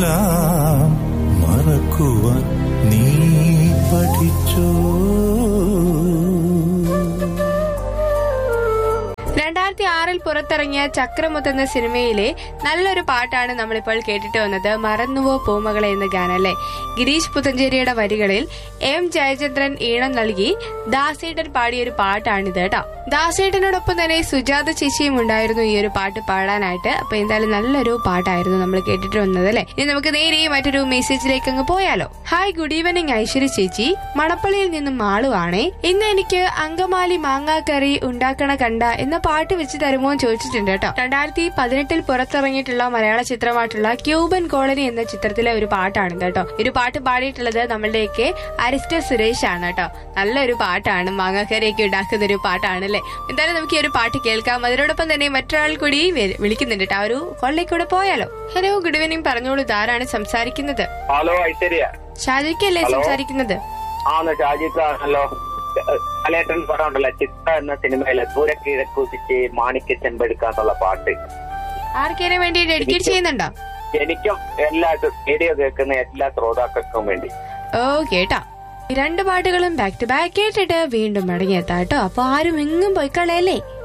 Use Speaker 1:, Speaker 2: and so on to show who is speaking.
Speaker 1: എല്ലാം മറക്കുവാൻ നീ പഠിച്ചോ
Speaker 2: രണ്ടായിരത്തി ആറിൽ പുറത്തിറങ്ങിയ ചക്രമുത്ത് എന്ന സിനിമയിലെ നല്ലൊരു പാട്ടാണ് നമ്മളിപ്പോൾ കേട്ടിട്ട് വന്നത് മറന്നുവോ പൂമകളെ എന്ന ഗാനം അല്ലെ ഗിരീഷ് പുത്തഞ്ചേരിയുടെ വരികളിൽ എം ജയചന്ദ്രൻ ഈണം നൽകി ദാസേട്ടൻ പാടിയ ഒരു പാട്ടാണിത് കേട്ടോ ദാസേട്ടനോടൊപ്പം തന്നെ സുജാത ചേച്ചിയും ഉണ്ടായിരുന്നു ഈ ഒരു പാട്ട് പാടാനായിട്ട് അപ്പൊ എന്തായാലും നല്ലൊരു പാട്ടായിരുന്നു നമ്മൾ കേട്ടിട്ട് വന്നത് അല്ലെ ഇനി നമുക്ക് നേരെ മറ്റൊരു മെസ്സേജിലേക്ക് അങ്ങ് പോയാലോ ഹായ് ഗുഡ് ഈവനിങ് ഐശ്വര്യ ചേച്ചി മണപ്പള്ളിയിൽ നിന്നും മാളുവാണേ ഇന്ന് എനിക്ക് അങ്കമാലി മാങ്ങാക്കറി ഉണ്ടാക്കണ കണ്ട എന്ന പാട്ട് വെച്ച് തരുമോ എന്ന് ചോദിച്ചിട്ടുണ്ട് കേട്ടോ രണ്ടായിരത്തി പതിനെട്ടിൽ പുറത്തിറങ്ങിയിട്ടുള്ള മലയാള ചിത്രമായിട്ടുള്ള ക്യൂബൻ കോളനി എന്ന ചിത്രത്തിലെ ഒരു പാട്ടാണ് കേട്ടോ ഈ ഒരു പാട്ട് പാടിയിട്ടുള്ളത് നമ്മളുടെയൊക്കെ അരിസ്റ്റ സുരേഷ് ആണ് കേട്ടോ നല്ലൊരു പാട്ടാണ് മാങ്ങാക്കറിയൊക്കെ ഉണ്ടാക്കുന്ന ഒരു പാട്ടാണ് അല്ലെ എന്തായാലും നമുക്ക് ഈ ഒരു പാട്ട് കേൾക്കാം അതിനോടൊപ്പം തന്നെ മറ്റൊരാൾ കൂടി വെ- വിളിക്കുന്നുണ്ട് കേട്ടോ ആ ഒരു കോളിലേക്ക് കൂടെ പോയാലോ ഹലോ ഗുഡ് ഈവനിങ് പറഞ്ഞോളൂ ഇതാരാണ് സംസാരിക്കുന്നത്
Speaker 3: ഹലോ ഐശ്വര്യ
Speaker 2: ഷാജിക്കല്ലേ
Speaker 3: ഹലോ.
Speaker 2: സംസാരിക്കുന്നത്
Speaker 3: ആന്ന് ഷാജിത്താണല്ലോ കലേട്ടൻ പറഞ്ഞുണ്ടല്ലോ ചിത്ര എന്ന സിനിമയിലെ ദൂരെ കിഴക്കുതിച്ച് മാണിക്യ ചെമ്പെടുക്കാന്നുള്ള പാട്ട്
Speaker 2: ആർക്കേനെ വേണ്ടി ഡെഡിക്കേറ്റ് ചെയ്യുന്നുണ്ടോ
Speaker 3: എനിക്കും എല്ലാ റേഡിയോ കേൾക്കുന്ന എല്ലാ ശ്രോതാക്കൾക്കും വേണ്ടി
Speaker 2: ഓ കേട്ടാ ഈ രണ്ട് പാട്ടുകളും ബാക്ക് ടു ബാക്ക് കേട്ടിട്ട് വീണ്ടും മടങ്ങിയെത്താം കേട്ടോ അപ്പൊ ആരും എങ്ങും പോയി കളയല്ലേ